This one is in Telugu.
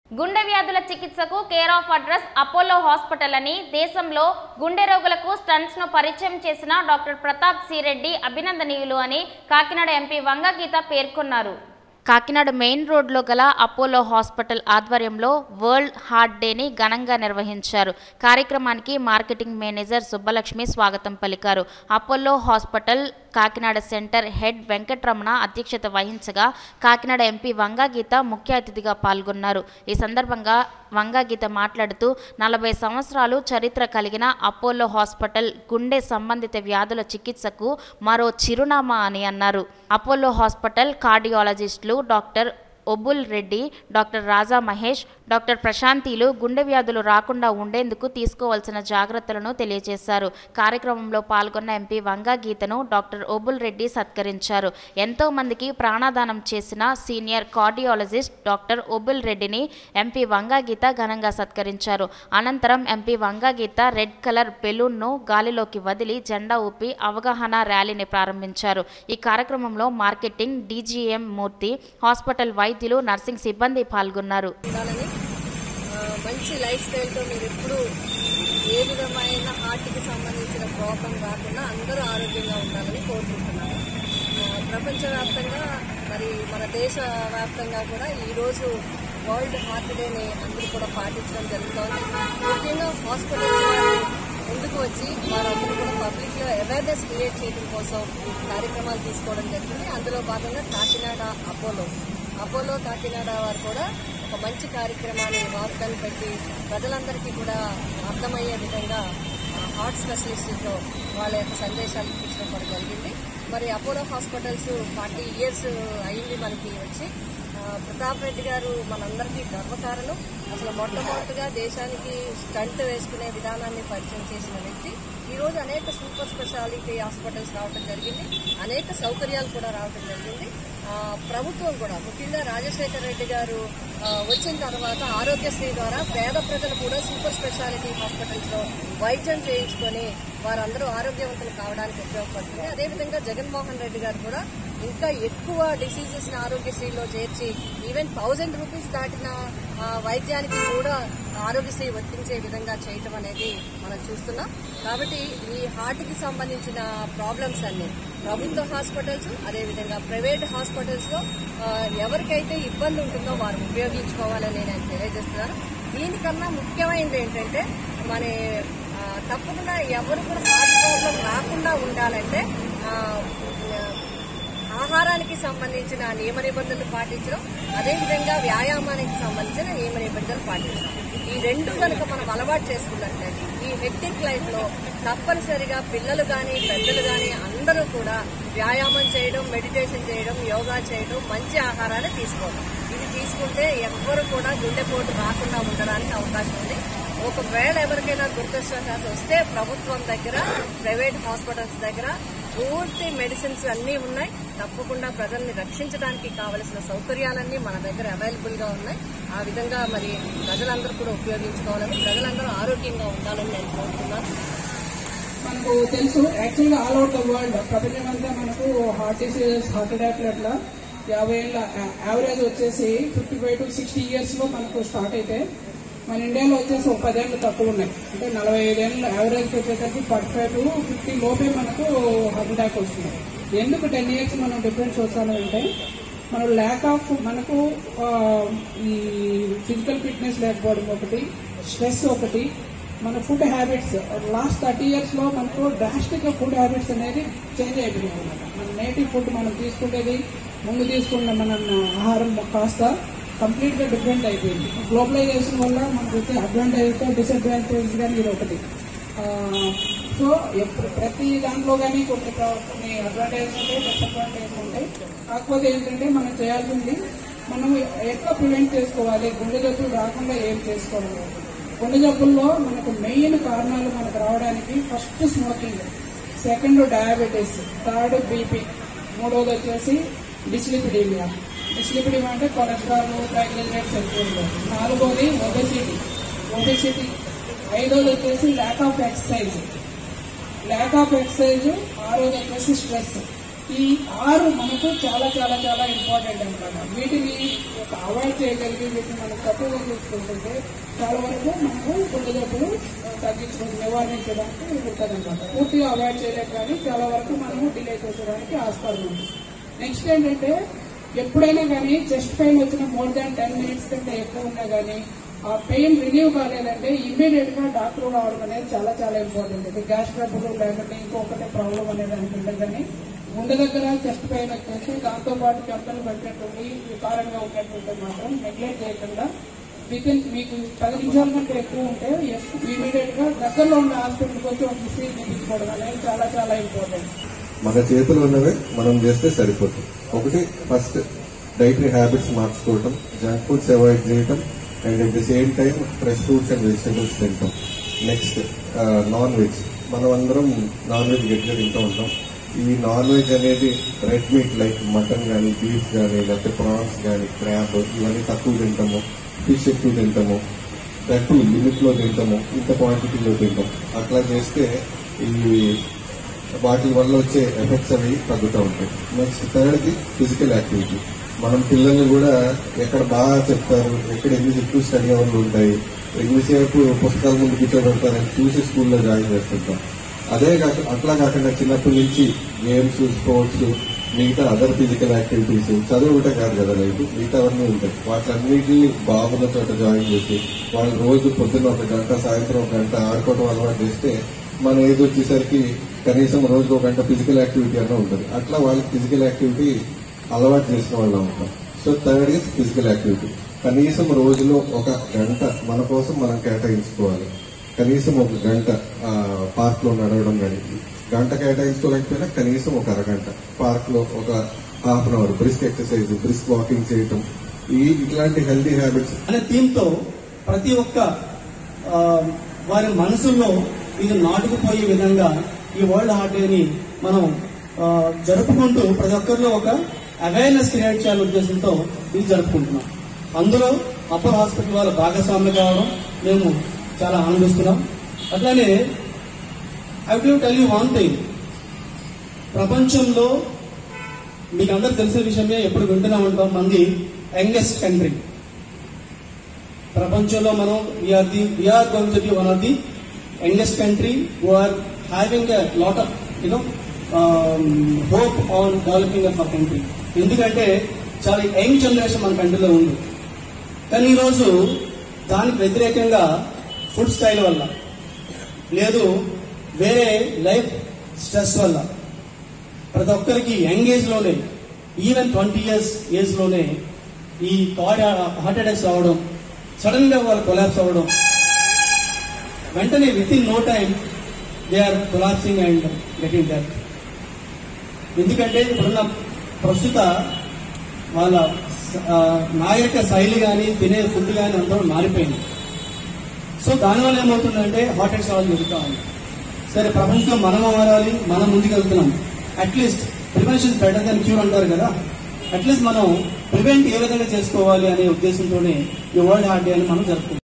గుండె వ్యాధుల చికిత్సకు care of address Apollo hospital అని దేశంలో గుండె రోగులకు స్టంట్స్ ను పరిచయం చేసిన డాక్టర్ ప్రతాప్ సి రెడ్డి అభినందనీయులు అని కాకినాడ ఎంపీ వంగ గీత పేర్కొన్నారు కాకినాడ మెయిన్ రోడ్లో గల అపోలో హాస్పిటల్ ఆధ్వర్యంలో వరల్డ్ హార్ట్ డేని ఘనంగా నిర్వహించారు కార్యక్రమానికి మార్కెటింగ్ మేనేజర్ సుబ్బలక్ష్మి స్వాగతం పలికారు Apollo hospital Kakinada centre head Venkatramana అధ్యక్షత వహించగా కాకినాడ ఎంపీ వంగాగీత ముఖ్య అతిథిగా పాల్గొన్నారు ఈ సందర్భంగా వంగాగీత మాట్లాడుతూ నలభై సంవత్సరాలు చరిత్ర కలిగిన అపోలో హాస్పిటల్ గుండె సంబంధిత వ్యాధుల చికిత్సకు మరో చిరునామా అని అన్నారు అపోలో హాస్పిటల్ కార్డియాలజిస్టులు doctor Obul Reddy doctor Raja Mahesh doctor ప్రశాంతిలు గుండె వ్యాధులు రాకుండా ఉండేందుకు తీసుకోవాల్సిన జాగ్రత్తలను తెలియజేశారు కార్యక్రమంలో పాల్గొన్న ఎంపీ వంగా గీతను డాక్టర్ ఒబుల్ రెడ్డి సత్కరించారు ఎంతో మందికి ప్రాణదానం చేసిన సీనియర్ కార్డియాలజిస్ట్ డాక్టర్ ఒబుల్ రెడ్డిని ఎంపీ వంగా గీత ఘనంగా సత్కరించారు అనంతరం MP Vanga Geetha red colour బెలూన్ను గాలిలోకి వదిలి జెండా ఊపి అవగాహన ర్యాలీని ప్రారంభించారు ఈ కార్యక్రమంలో మార్కెటింగ్ డీజీఎం మూర్తి హాస్పిటల్ వైద్యులు నర్సింగ్ సిబ్బంది పాల్గొన్నారు ఉండాలని ఆ, మంచి లైఫ్ స్టైల్తో మీరు ఎప్పుడు ఏ విధమైన హార్ట్కి సంబంధించిన ప్రాబ్లం రాకుండా అందరూ ఆరోగ్యంగా ఉండాలని కోరుకుంటున్నాను ఆ, ప్రపంచవ్యాప్తంగా మరి మన దేశ వ్యాప్తంగా కూడా ఈరోజు వరల్డ్ హార్ట్ డేని అందరూ కూడా పాటించడం జరుగుతోంది ముఖ్యంగా హాస్పిటల్స్ వారు ముందుకు వచ్చి వారందరూ కూడా పబ్లిక్ లో అవేర్నెస్ క్రియేట్ చేయడం కోసం కార్యక్రమాలు తీసుకోవడం జరిగింది అందులో భాగంగా కాకినాడ అపోలో అపోలో కాకినాడ వారు కూడా ఒక మంచి కార్యక్రమాన్ని వార్తలు పెట్టి ప్రజలందరికీ కూడా అర్థమయ్యే విధంగా ఆ, హార్ట్ స్పెషలిస్ట్తో వాళ్ళ యొక్క సందేశాలు ఇప్పించడం కూడా జరిగింది మరి అపోలో హాస్పిటల్స్ ఫార్టీ ఇయర్స్ అయింది మనకి వచ్చి ఆ, ప్రతాప్ రెడ్డి గారు మనందరికీ గర్వకారణం అసలు మొట్టమొదటిగా దేశానికి స్టంట్ వేసుకునే విధానాన్ని పరిచయం చేసిన వ్యక్తి ఈ రోజు అనేక సూపర్ స్పెషాలిటీ హాస్పిటల్స్ రావడం జరిగింది అనేక సౌకర్యాలు కూడా రావడం జరిగింది ఆ, ప్రభుత్వం కూడా ముఖ్యంగా రాజశేఖర రెడ్డి గారు ఆ, వచ్చిన తర్వాత ఆరోగ్యశ్రీ ద్వారా పేద ప్రజలు కూడా సూపర్ స్పెషాలిటీ హాస్పిటల్స్ లో వైద్యం చేయించుకొని వారందరూ ఆరోగ్యవంతులు కావడానికి ఉపయోగపడుతుంది అదేవిధంగా జగన్మోహన్ రెడ్డి గారు కూడా ఇంకా ఎక్కువ డిసీజెస్ ని ఆరోగ్యశ్రీలో చేర్చి ఈవెన్ థౌజండ్ రూపీస్ దాటిన ఆ, వైద్యానికి కూడా ఆరోగ్యశ్రీ వర్తించే విధంగా చేయటం అనేది మనం చూస్తున్నాం కాబట్టి ఈ హార్ట్ కి సంబంధించిన ప్రాబ్లమ్స్ అన్ని ప్రభుత్వ హాస్పిటల్స్ అదేవిధంగా ప్రైవేట్ హాస్పిటల్స్ లో ఆ, ఎవరికైతే ఇబ్బంది ఉంటుందో వారు ఉపయోగించుకోవాలని నేను తెలియజేస్తున్నాను దీనికన్నా ముఖ్యమైనది ఏంటంటే మన ఆ, తప్పకుండా ఎవరు కూడా హార్ట్ ప్రాబ్లం రాకుండా ఉండాలంటే ఆ, ఆహారానికి సంబంధించిన నియమ నిబంధనలు పాటించడం అదేవిధంగా వ్యాయామానికి సంబంధించిన నియమ నిబంధనలు పాటించడం ఈ రెండు కనుక మనం అలవాటు చేసుకున్నట్లయితే ఈ హెక్టిక్ లైఫ్ లో తప్పనిసరిగా పిల్లలు గాని పెద్దలు గాని అందరూ కూడా వ్యాయామం చేయడం మెడిటేషన్ చేయడం యోగా చేయడం మంచి ఆహారాన్ని తీసుకోవడం ఇది తీసుకుంటే ఎవ్వరు కూడా గుండెపోటు రాకుండా ఉండడానికి అవకాశం ఉంది ఒకవేళ ఎవరికైనా గుర్తొచ్చాక వస్తే ప్రభుత్వం దగ్గర ప్రైవేట్ హాస్పిటల్స్ దగ్గర పూర్తి మెడిసిన్స్ అన్నీ ఉన్నాయి తప్పకుండా ప్రజల్ని రక్షించడానికి కావలసిన సౌకర్యాలన్నీ మన దగ్గర అవైలబుల్ గా ఉన్నాయి ఆ విధంగా మరి ప్రజలందరూ కూడా ఉపయోగించుకోవాలని ప్రజలందరూ ఆరోగ్యంగా ఉండాలని నేను కోరుతున్నాను మనకు తెలుసు యాక్చువల్గా ఆల్ అవుట్ ద వరల్డ్ ప్రపంచం అంతా మనకు హార్ట్ డిసీజెస్ హార్ట్ అటాక్లు అట్లా యాభై ఏళ్ళ యావరేజ్ వచ్చేసి fifty five to sixty years లో మనకు స్టార్ట్ అయితే మన ఇండియాలో వచ్చేసి ఒక పదేళ్ళు తక్కువ ఉన్నాయి అంటే నలభై ఐదేళ్ళు యావరేజ్ వచ్చేసరికి ఫార్టీ ఫైవ్ టు ఫిఫ్టీ లోపే మనకు హార్ట్ అటాక్ వస్తుంది ఎందుకు టెన్ ఇయర్స్ మనం డిఫరెన్స్ వస్తాను అంటే మన ల్యాక్ ఆఫ్ మనకు ఆ, ఈ ఫిజికల్ ఫిట్నెస్ లేకపోవడం ఒకటి స్ట్రెస్ ఒకటి మన food habits last thirty years లో మనకు డ్రాస్టిక్ గా ఫుడ్ హ్యాబిట్స్ అనేది చేంజ్ అయిపోయింది అనమాట మన నేటివ్ ఫుడ్ మనం తీసుకునేది ముందు తీసుకున్న మన ఆహారం కాస్త కంప్లీట్ గా డిఫరెంట్ అయిపోయింది గ్లోబలైజేషన్ వల్ల మనకు వచ్చే అడ్వాంటేజ్ డిసడ్వాంటేజ్ కానీ ఇది ఒకటి సో ఎప్పుడు ప్రతి దాంట్లో కానీ కొన్ని ప్ర- కొన్ని అడ్వాంటేజ్ ఉంటాయి డిసడ్వాంటేజ్ ఉంటాయి కాకపోతే ఏంటంటే మనం చేయాల్సింది మనం ఎట్లా ప్రివెంట్ చేసుకోవాలి గుండె జబ్బులు రాకుండా ఏం చేసుకోవాలి గుండె జబ్బుల్లో మనకు మెయిన్ కారణాలు మనకు రావడానికి first smoking second diabetes third BP మూడోది వచ్చేసి డిస్లిపిడీమియా డిస్లిపిడీమియా అంటే కొలెస్ట్రాల్ ట్రైగ్లిజరైడ్స్ ఎక్కువ ఉంటాయి. నాలుగోది ఒబెసిటీ ఒబెసిటీ ఐదోది వచ్చేసి lack of exercise lack of exercise ఆరోది వచ్చేసి స్ట్రెస్ ఈ ఆరు మనకు చాలా చాలా చాలా ఇంపార్టెంట్ అనమాట వీటిని ఒక అవాయిడ్ చేయగలిగి వీటిని మనం తక్కువగా చూసుకుంటుంటే చాలా వరకు మనకు గుండె జబ్బులు తగ్గించుకుంటూ నివారించడానికి ఉంటుంది అనమాట పూర్తిగా అవాయిడ్ చేయలేక కానీ చాలా వరకు మనము డిలే చేసేదానికి ఆస్కారం ఉంది నెక్స్ట్ ఏంటంటే ఎప్పుడైనా కానీ చెస్ట్ పెయిన్ వచ్చిన మోర్ దాన్ టెన్ మినిట్స్ కంటే ఎక్కువ ఉన్నా కానీ ఆ పెయిన్ రిలీవ్ కాలేదంటే ఇమ్మీడియట్ గా డాక్టర్ రావడం అనేది చాలా చాలా ఇంపార్టెంట్ ఇది గ్యాస్ ట్రబుల్ లేకుంటే ఇంకొకటి ప్రాబ్లం అనేది అనుకుంటే కానీ గుండె దగ్గర చెస్ట్ పెయిన్ వచ్చేసి దాంతో పాటు చెంపలు పట్టినట్టుండి వికారంగా ఉన్నట్టుంటే మాత్రం నెగ్లెక్ట్ చేయకుండా వితిన్ మీకు పది నిమిషాల కంటే ఎక్కువ ఉంటే ఇమీడియట్ గా దగ్గరలో ఉన్న హాస్పిటల్కి వచ్చి ఒక ఫీజు తీసుకోవడం అనేది చాలా చాలా ఇంపార్టెంట్ మన చేతులు ఉన్నవే మనం చేస్తే సరిపోతుంది ఒకటి ఫస్ట్ డైటరీ హ్యాబిట్స్ మార్చుకోవటం జంక్ ఫుడ్స్ అవాయిడ్ చేయటం and at the same time fresh fruits and vegetables తింటాం నెక్స్ట్ నాన్ వెజ్ మనం అందరం నాన్ వెజ్ గట్టిగా తింటూ ఉంటాం ఈ నాన్ వెజ్ అనేది రెడ్ మీట్ లైక్ మటన్ కానీ బీఫ్ కానీ లేకపోతే ప్రాన్స్ కానీ క్రాబ్ ఇవన్నీ తక్కువ తింటాము ఫిష్ ఎక్కువ తింటాము దట్టు లిమిట్ లో తింటాము ఇంత క్వాంటిటీలో తింటాం అట్లా చేస్తే ఈ వాటి వల్ల వచ్చే ఎఫెక్ట్స్ అవి తగ్గుతూ ఉంటాయి నెక్స్ట్ థర్డ్ది ఫిజికల్ యాక్టివిటీ మనం పిల్లల్ని కూడా ఎక్కడ బాగా చెప్తారు ఎక్కడ ఎన్ని ఎక్కువ స్టడీ అవర్లు ఉంటాయి ఎన్నిసేపు పుస్తకాల ముందు కూర్చోబెడతారని చూసి స్కూల్లో జాయిన్ చేస్తుంటాం అదే కాక అట్లా కాకుండా చిన్నప్పటి నుంచి గేమ్స్ స్పోర్ట్స్ మిగతా అదర్ ఫిజికల్ యాక్టివిటీస్ చదువు ఒకటే కాదు కదా లైఫ్ మిగతా అవన్నీ ఉంటాయి వాటిలన్నిటిని బాగున్న చోట జాయిన్ చేసి వాళ్ళు రోజు పొద్దున్న ఒక గంట సాయంత్రం ఒక గంట ఆడుకోవడం అలవాటు చేస్తే మన ఏజ్ వచ్చేసరికి కనీసం రోజుకు ఒక గంట ఫిజికల్ యాక్టివిటీ అన్న ఉంటుంది అట్లా వాళ్ళకి ఫిజికల్ యాక్టివిటీ అలవాటు చేసిన వాళ్ళు ఉంటాం so third is physical activity కనీసం రోజులో ఒక గంట మన కోసం మనం కేటాయించుకోవాలి కనీసం ఒక గంట పార్క్ లో నడవడం కానీ గంట కేటాయించుకోలేకపోయినా కనీసం ఒక అరగంట పార్క్ లో ఒక half an hour brisk exercise brisk walking చేయటం ఈ ఇట్లాంటి హెల్తీ హ్యాబిట్స్ అనే థీమ్ తో ప్రతి ఒక్క ఆ, వారి మనసుల్లో ఇది నాటుకుపోయే విధంగా ఈ వరల్డ్ హార్ట్ డేని మనం ఆ, జరుపుకుంటూ ప్రతి ఒక్కరిలో ఒక అవేర్నెస్ క్రియేట్ చేయాలనే ఉద్దేశంతో ఇది జరుపుకుంటున్నాం అందులో అప్పర్ హాస్పిటల్ వాళ్ళ భాగస్వామ్యం కావడం మేము చాలా ఆనందిస్తున్నాం అట్లానే I will tell you one thing ప్రపంచంలో మీకు అందరు తెలిసిన విషయమే ఎప్పుడు వింటూనే ఉంటాం మంది యంగెస్ట్ కంట్రీ ప్రపంచంలో మనం we are the we are going to be one of the youngest country who are having a lot of you know hope on developing of our country ఎందుకంటే చాలా యంగ్ జనరేషన్ మన కంట్రీలో ఉంది కానీ ఈరోజు దానికి వ్యతిరేకంగా ఫుడ్ స్టైల్ వల్ల లేదు వేరే లైఫ్ స్ట్రెస్ వల్ల ప్రతి ఒక్కరికి యంగ్ ఏజ్ లోనే ఈవెన్ ట్వంటీ ఇయర్స్ ఏజ్ లోనే ఈ హార్ట్ హార్ట్ అటాక్స్ రావడం సడన్ గా వాళ్ళు కొలాప్స్ అవ్వడం వెంటనే with in no time they are collapsing and getting death ఎందుకంటే ఇప్పుడున్న ప్రస్తుత వాళ్ళ ఆ, నాయక శైలి కానీ తినే ఫుడ్ కానీ అందరూ మారిపోయింది సో దానివల్ల ఏమవుతుందంటే హార్ట్ అటాక్స్ రావాలి జరుగుతూ ఉంది సరే ప్రపంచంలో మనం మారాలి మనం ముందుకు వెళ్తున్నాం at least prevention better than cure అంటారు కదా అట్లీస్ట్ మనం ప్రివెంట్ ఏ విధంగా చేసుకోవాలి అనే ఉద్దేశంతోనే ఈ వరల్డ్ హార్ట్ డే అని మనం జరుపుకుంటాం